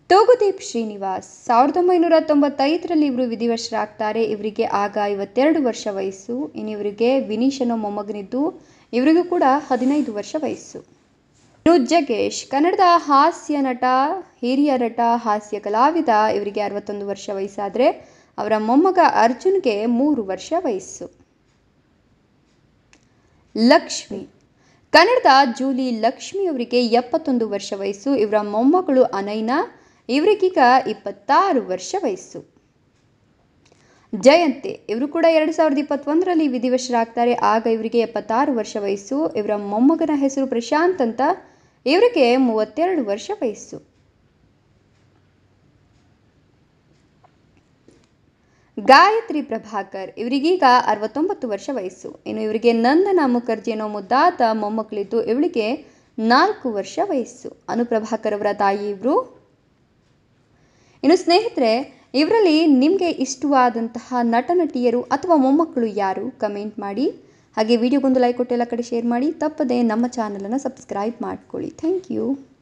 ತೂಗುದೀಪ್ ಶ್ರೀನಿವಾಸ್ ಸಾವಿರದ ಒಂಬೈನೂರ ತೊಂಬತ್ತೈದರಲ್ಲಿ ಇವರು ವಿಧಿವಶರಾಗ್ತಾರೆ ಇವರಿಗೆ ಆಗ ಐವತ್ತೆರಡು ವರ್ಷ ವಯಸ್ಸು ಇನ್ನು ಇವರಿಗೆ ವಿನೀಶ್ ಅನ್ನೋ ಮೊಮ್ಮಗನಿದ್ದು ಇವರಿಗೂ ಕೂಡ ಹದಿನೈದು ವರ್ಷ ವಯಸ್ಸು ಇನ್ನು ಜಗ್ಗೇಶ್ ಕನ್ನಡದ ಹಾಸ್ಯ ನಟ ಹಿರಿಯ ನಟ ಹಾಸ್ಯ ಕಲಾವಿದ ಇವರಿಗೆ ಅರವತ್ತೊಂದು ವರ್ಷ ವಯಸ್ಸಾದರೆ ಅವರ ಮೊಮ್ಮಗ ಅರ್ಜುನ್ಗೆ ಮೂರು ವರ್ಷ ವಯಸ್ಸು ಲಕ್ಷ್ಮಿ ಕನ್ನಡದ ಜೂಲಿ ಲಕ್ಷ್ಮಿ ಅವರಿಗೆ ಎಪ್ಪತ್ತೊಂದು ವರ್ಷ ವಯಸ್ಸು ಇವರ ಮೊಮ್ಮಗಳು ಅನೈನಾ ಇವರಿಗೀಗ ಇಪ್ಪತ್ತಾರು ವರ್ಷ ವಯಸ್ಸು ಜಯಂತಿ ಇವರು ಕೂಡ ಎರಡು ಸಾವಿರದ ಇಪ್ಪತ್ತೊಂದರಲ್ಲಿ ವಿಧಿವಶರಾಗ್ತಾರೆ ಆಗ ಇವರಿಗೆ ಎಪ್ಪತ್ತಾರು ವರ್ಷ ವಯಸ್ಸು ಇವರ ಮೊಮ್ಮಗನ ಹೆಸರು ಪ್ರಶಾಂತ್ ಅಂತ ಇವರಿಗೆ ಮೂವತ್ತೆರಡು ವರ್ಷ ವಯಸ್ಸು ಗಾಯತ್ರಿ ಪ್ರಭಾಕರ್ ಇವರಿಗೀಗ ಅರವತ್ತೊಂಬತ್ತು ವರ್ಷ ವಯಸ್ಸು ಇನ್ನು ಇವರಿಗೆ ನಂದನ ಮುಖರ್ಜಿ ಅನ್ನೋ ಮುದ್ದಾದ ಮೊಮ್ಮಕ್ಕಳಿದ್ದು ಇವಳಿಗೆ ನಾಲ್ಕು ವರ್ಷ ವಯಸ್ಸು ಅನುಪ್ರಭಾಕರ್ ಅವರ ತಾಯಿ ಇವರು ಇನ್ನು ಸ್ನೇಹಿತರೆ ಇವರಲ್ಲಿ ನಿಮಗೆ ಇಷ್ಟವಾದಂತಹ ನಟ ನಟಿಯರು ಅಥವಾ ಮೊಮ್ಮಕ್ಕಳು ಯಾರು ಕಮೆಂಟ್ ಮಾಡಿ ಹಾಗೆ ವಿಡಿಯೋಗೊಂದು ಲೈಕ್ ಕೊಟ್ಟು ಎಲ್ಲ ಕಡೆ ಶೇರ್ ಮಾಡಿ ತಪ್ಪದೆ ನಮ್ಮ ಚಾನಲನ್ನು ಸಬ್ಸ್ಕ್ರೈಬ್ ಮಾಡ್ಕೊಳ್ಳಿ ಥ್ಯಾಂಕ್ ಯು